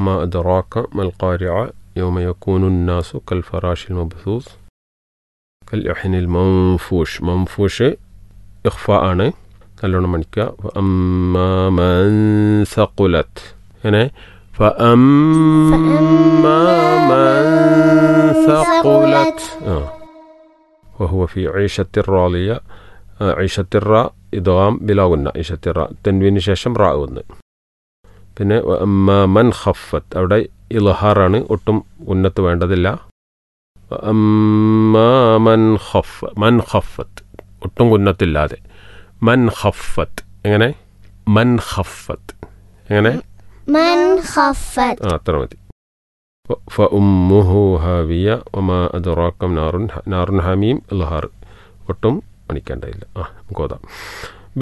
وما أدراك ما القارعة يوم يكون الناس كالفراش المبثوث كالإحن المنفوش منفوش إخفاء ആണ് നല്ലോണം മണിക്കുക فأما من ثقلت അങ്ങനെ فأما من ثقلت آه. وهو في عيشة راضية آه، عيشة الراء ഇദ്ഗാം ബിലാവുന്ന ഇഷത്തിറ തെൻവിന് ശേഷം റാ വന്ന് പിന്നെ അമ്മ മൻ ഖഫത്ത് അവിടെ ഇൽഹാറാണ് ഒട്ടും ഉന്നത്ത് വേണ്ടതില്ല അമ്മ മൻ ഖഫ് മൻ ഖഫത്ത് ഒട്ടും ഉന്നത്തില്ലാതെ മൻ ഖഫത്ത് എങ്ങനെ മൻ ഖഫത്ത് എങ്ങനെ من خفت ആ അത്ര മതി ഫഉമ്മുഹു ഹാവിയ ഒമാ അദറാക്കം നാറുൻ നാറുൻ ഹമീം ഇൽഹാർ ഒട്ടും മണിക്കേണ്ടതില്ല ആ നമുക്ക് ഓതാം